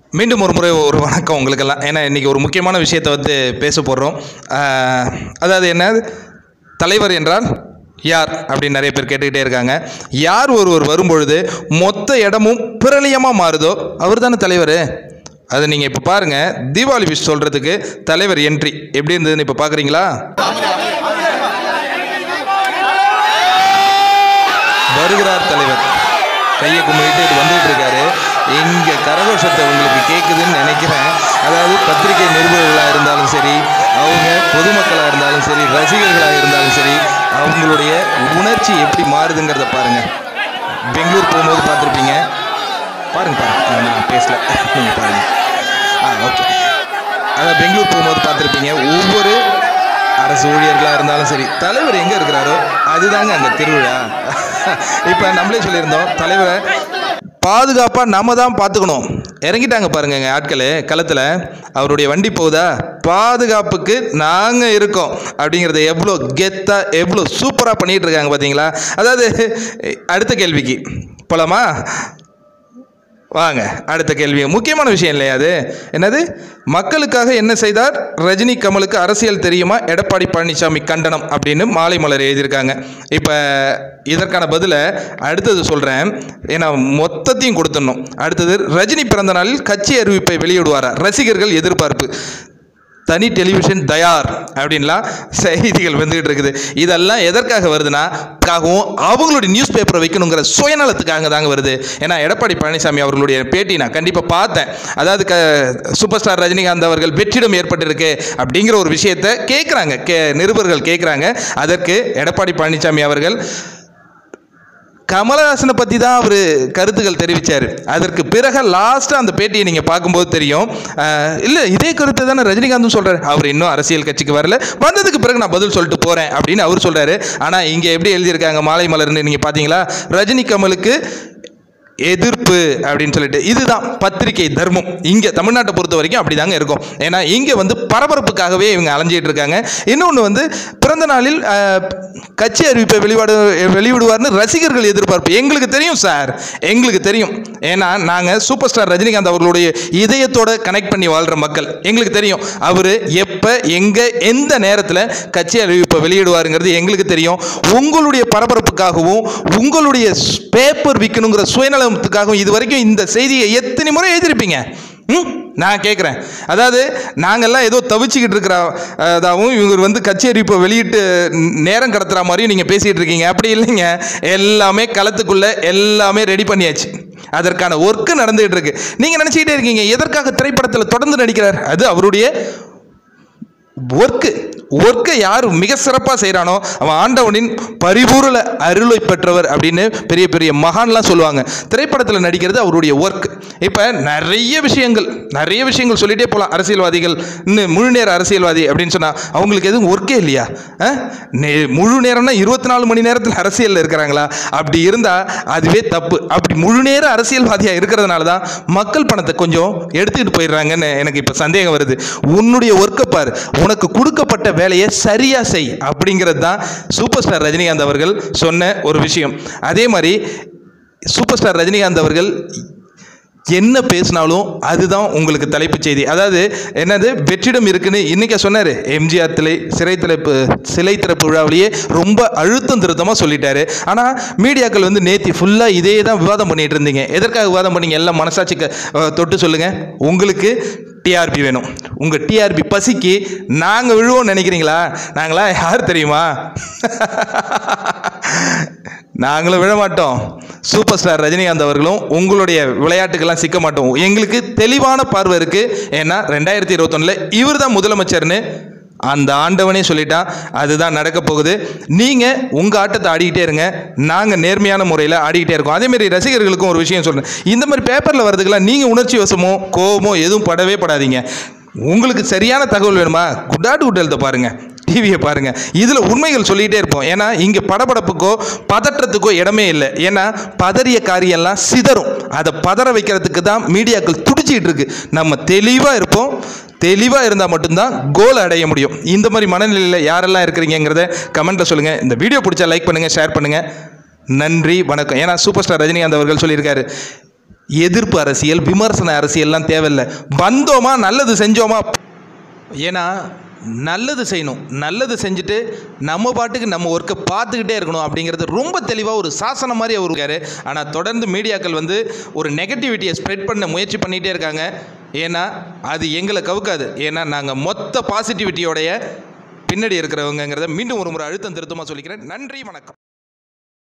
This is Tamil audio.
மீண்டும் ஒரு முறை ஒரு வணக்கம் உங்களுக்கெல்லாம் ஏன்னா இன்றைக்கி ஒரு முக்கியமான விஷயத்தை வந்து பேச போடுறோம் ஆஹ், அதாவது என்ன தலைவர் என்றால் யார் அப்படின்னு நிறைய பேர் கேட்டுக்கிட்டே இருக்காங்க யார் ஒருவர் வரும்பொழுது மொத்த இடமும் பிரளியமாக மாறுதோ அவர் தானே தலைவர் அதை நீங்கள் இப்போ பாருங்கள் தீபாவளி விஷ் சொல்கிறதுக்கு தலைவர் என்ட்ரி எப்படி இருந்ததுன்னு இப்போ பார்க்குறீங்களா வருகிறார் தலைவர் கையை கும்பிட்டு இது வந்துட்டு இருக்காரு இங்க கரகோஷத்தை உங்களுக்கு கேட்குதுன்னு நினைக்கிறேன் அதாவது பத்திரிகை நிருபர்களாக இருந்தாலும் சரி அவங்க பொதுமக்களாக இருந்தாலும் சரி ரசிகர்களாக இருந்தாலும் சரி அவங்களுடைய உணர்ச்சி எப்படி மாறுதுங்கிறத பாருங்க பெங்களூர் போகும்போது பார்த்துருப்பீங்க பாருங்க பாருங்க நான் பேசல நீங்கள் பாருங்க ஆ ஓகே அதான் பெங்களூர் போகும்போது பார்த்துருப்பீங்க ஒவ்வொரு அரசு ஊழியர்களாக இருந்தாலும் சரி தலைவர் எங்கே இருக்கிறாரோ அதுதாங்க அங்கே திருவிழா இப்போ நம்மளே சொல்லியிருந்தோம் தலைவரை பாதுகாப்பாக நம்ம தான் பார்த்துக்கணும் இறங்கிட்டாங்க பாருங்க எங்கள் ஆட்கள் களத்தில் அவருடைய வண்டி போகுதா பாதுகாப்புக்கு நாங்கள் இருக்கோம் அப்படிங்கிறத எவ்வளோ கெத்தாக எவ்வளோ சூப்பராக பண்ணிகிட்டு இருக்காங்க பார்த்தீங்களா அதாவது அடுத்த கேள்விக்கு போலாமா வாங்க அடுத்த கேள்வி முக்கியமான விஷயம் இல்லையா அது என்னது மக்களுக்காக என்ன செய்தார் ரஜினி கமலுக்கு அரசியல் தெரியுமா எடப்பாடி பழனிசாமி கண்டனம் அப்படின்னு மாலை மலர் எழுதியிருக்காங்க இப்போ இதற்கான பதிலை அடுத்தது சொல்கிறேன் ஏன்னா மொத்தத்தையும் கொடுத்துடணும் அடுத்தது ரஜினி பிறந்த நாளில் கட்சி அறிவிப்பை வெளியிடுவாரா ரசிகர்கள் எதிர்பார்ப்பு தனி டெலிவிஷன் தயார் அப்படின்லாம் செய்திகள் வந்துகிட்டு இருக்குது இதெல்லாம் எதற்காக வருதுன்னா க்காகவும் அவங்களுடைய நியூஸ் பேப்பரை வைக்கணுங்கிற சுயநலத்துக்காக தாங்க வருது ஏன்னா எடப்பாடி பழனிசாமி அவர்களுடைய பேட்டி நான் கண்டிப்பாக பார்த்தேன் அதாவது க சூப்பர் ஸ்டார் ரஜினிகாந்த் அவர்கள் வெற்றிடம் ஏற்பட்டிருக்கு அப்படிங்கிற ஒரு விஷயத்தை கேட்குறாங்க கே நிருபர்கள் கேட்குறாங்க அதற்கு எடப்பாடி பழனிசாமி அவர்கள் கமலஹாசனை பற்றி தான் அவர் கருத்துக்கள் தெரிவித்தார் அதற்கு பிறகு லாஸ்ட்டாக அந்த பேட்டியை நீங்கள் பார்க்கும்போது தெரியும் இல்லை இதே கருத்தை தானே ரஜினிகாந்தும் சொல்கிறார் அவர் இன்னும் அரசியல் கட்சிக்கு வரல வந்ததுக்கு பிறகு நான் பதில் சொல்லிட்டு போகிறேன் அப்படின்னு அவர் சொல்கிறாரு ஆனால் இங்கே எப்படி எழுதியிருக்காங்க மாலை மலர்னு நீங்கள் பார்த்தீங்களா ரஜினி கமலுக்கு எதிர்ப்பு அப்படின்னு சொல்லிட்டு இதுதான் பத்திரிகை தர்மம் இங்கே தமிழ்நாட்டை பொறுத்த வரைக்கும் அப்படி தாங்க இருக்கும் ஏன்னா இங்கே வந்து பரபரப்புக்காகவே இவங்க அலைஞ்சிட்டு இருக்காங்க இன்னொன்று வந்து பிறந்த நாளில் அஹ், கட்சி அறிவிப்பை வெளிப்பாடு வெளியிடுவார்னு ரசிகர்கள் எதிர்பார்ப்பு எங்களுக்கு தெரியும் சார் எங்களுக்கு தெரியும் ஏன்னா நாங்கள் சூப்பர் ஸ்டார் ரஜினிகாந்த் அவர்களுடைய இதயத்தோட கனெக்ட் பண்ணி வாழ்கிற மக்கள் எங்களுக்கு தெரியும் அவர் எப்போ எங்கே எந்த நேரத்தில் கட்சி அறிவிப்பை வெளியிடுவாருங்கிறது எங்களுக்கு தெரியும் உங்களுடைய பரபரப்புக்காகவும் உங்களுடைய பேப்பர் விற்கணுங்கிற சுயநலத்துக்காகவும் இது வரைக்கும் இந்த செய்தியை எத்தனை முறை எழுதியிருப்பீங்க ம் நான் கேட்குறேன் அதாவது நாங்கள்லாம் ஏதோ தவிச்சுக்கிட்டு இருக்கிற அதாகவும் இவங்க வந்து கட்சி அறிவிப்பை வெளியிட்டு நேரம் கடத்துகிற மாதிரியும் நீங்கள் பேசிகிட்டு இருக்கீங்க அப்படி இல்லைங்க எல்லாமே களத்துக்குள்ளே எல்லாமே ரெடி பண்ணியாச்சு அதற்கான ஒர்க்கு நடந்துகிட்டு இருக்கு நீங்கள் நினச்சிக்கிட்டே இருக்கீங்க எதற்காக திரைப்படத்தில் தொடர்ந்து நடிக்கிறார் அது அவருடைய ஒர்க்கு ஒர்க்கை யார் மிக சிறப்பாக செய்கிறானோ அவன் ஆண்டவனின் பரிபூரண அருளை பெற்றவர் அப்படின்னு பெரிய பெரிய மகான்லாம் சொல்லுவாங்க திரைப்படத்தில் நடிக்கிறது அவருடைய ஒர்க் இப்போ நிறைய விஷயங்கள் நிறைய விஷயங்கள் சொல்லிட்டே போகலாம் அரசியல்வாதிகள் இன்னும் முழு நேர அரசியல்வாதி அப்படின்னு சொன்னால் அவங்களுக்கு எதுவும் ஒர்க்கே இல்லையா ஆ? நே- முழு நேரம்னா இருபத்தி நாலு மணி நேரத்தில் அரசியலில் இருக்கிறாங்களா அப்படி இருந்தால் அதுவே தப்பு அப்படி முழு நேர அரசியல்வாதியாக இருக்கிறதுனால தான் மக்கள் பணத்தை கொஞ்சம் எடுத்துக்கிட்டு போயிடுறாங்கன்னு எனக்கு இப்போ சந்தேகம் வருது உன்னுடைய ஒர்க்கை பார் உனக்கு கொடுக்கப்பட்ட வேலையை சரியா செய் அப்படிங்கிறது தான் சூப்பர் ஸ்டார் ரஜினிகாந்த் அவர்கள் சொன்ன ஒரு விஷயம் அதே மாதிரி சூப்பர் ஸ்டார் ரஜினிகாந்த் அவர்கள் என்ன பேசினாலும் அதுதான் உங்களுக்கு தலைப்புச் செய்தி அதாவது என்னது வெற்றிடம் இருக்குன்னு இன்னைக்கு சொன்னார் எம்ஜிஆர் திரை சிறை திறப்பு சிலை திறப்பு விழாவிலேயே ரொம்ப அழுத்தம் திருத்தமாக சொல்லிட்டாரு ஆனால் மீடியாக்கள் வந்து நேத்தி ஃபுல்லாக இதே தான் விவாதம் பண்ணிட்டு இருந்தீங்க எதற்காக விவாதம் பண்ணீங்க எல்லாம் மனசாட்சிக்கு அஹ், தொட்டு சொல்லுங்கள் உங்களுக்கு டிஆர்பி வேணும் உங்கள் டிஆர்பி பசிக்கு நாங்கள் விழுவோம்னு நினைக்கிறீங்களா நாங்களா யார் தெரியுமா நாங்களும் விழ மாட்டோம் சூப்பர் ஸ்டார் ரஜினிகாந்த் அவர்களும் உங்களுடைய விளையாட்டுக்கெல்லாம் சிக்க மாட்டோம் எங்களுக்கு தெளிவான பார்வை இருக்கு ஏன்னா ரெண்டாயிரத்தி இருபத்தொன்னில் இவர் தான் முதலமைச்சர்னு அந்த ஆண்டவனே சொல்லிட்டான் அதுதான் நடக்க போகுது நீங்கள் உங்கள் ஆட்டத்தை ஆடிக்கிட்டே இருங்க நாங்கள் நேர்மையான முறையில் ஆடிக்கிட்டே இருக்கோம் அதேமாரி ரசிகர்களுக்கும் ஒரு விஷயம் சொல்கிறேன் இந்த மாதிரி பேப்பரில் வரதுக்கெல்லாம் நீங்கள் உணர்ச்சி வசமோ கோவமோ எதுவும் படவே படாதீங்க உங்களுக்கு சரியான தகவல் வேணுமா குட்டாட்டு குட்டலத்தை பாருங்கள் டிவியை பாருங்கள் இதில் உண்மைகள் சொல்லிகிட்டே இருப்போம் ஏன்னா இங்கே படபடப்புக்கோ பதற்றத்துக்கோ இடமே இல்லை ஏன்னா பதறிய காரியெல்லாம் சிதறும் அதை பதற வைக்கிறதுக்கு தான் மீடியாக்கள் துடிச்சிக்கிட்டு இருக்கு நம்ம தெளிவாக இருப்போம் தெளிவாக இருந்தால் மட்டும்தான் கோல் அடைய முடியும் இந்த மாதிரி மனநிலையில் யாரெல்லாம் இருக்கிறீங்கிறத கமெண்ட்டில் சொல்லுங்கள் இந்த வீடியோ பிடிச்சா லைக் பண்ணுங்கள் ஷேர் பண்ணுங்கள் நன்றி வணக்கம் ஏன்னா சூப்பர் ஸ்டார் ரஜினிகாந்த் அவர்கள் சொல்லியிருக்காரு எதிர்ப்பு அரசியல் விமர்சன அரசியல்லாம் தேவையில்லை வந்தோமா நல்லது செஞ்சோமா ஏன்னா நல்லது செய்யணும் நல்லது செஞ்சுட்டு நம்ம பாட்டுக்கு நம்ம ஒர்க்கை பார்த்துக்கிட்டே இருக்கணும் அப்படிங்கிறது ரொம்ப தெளிவாக ஒரு சாசனம் மாதிரி அவர் இருக்காரு ஆனால் தொடர்ந்து மீடியாக்கள் வந்து ஒரு நெகட்டிவிட்டியை ஸ்ப்ரெட் பண்ண முயற்சி பண்ணிகிட்டே இருக்காங்க ஏன்னா அது எங்களை கவுக்காது ஏன்னா நாங்கள் மொத்த பாசிட்டிவிட்டியோடைய பின்னாடி இருக்கிறவங்கிறத மீண்டும் ஒரு முறை அழுத்தம் திருத்தமாக சொல்லிக்கிறேன் நன்றி வணக்கம்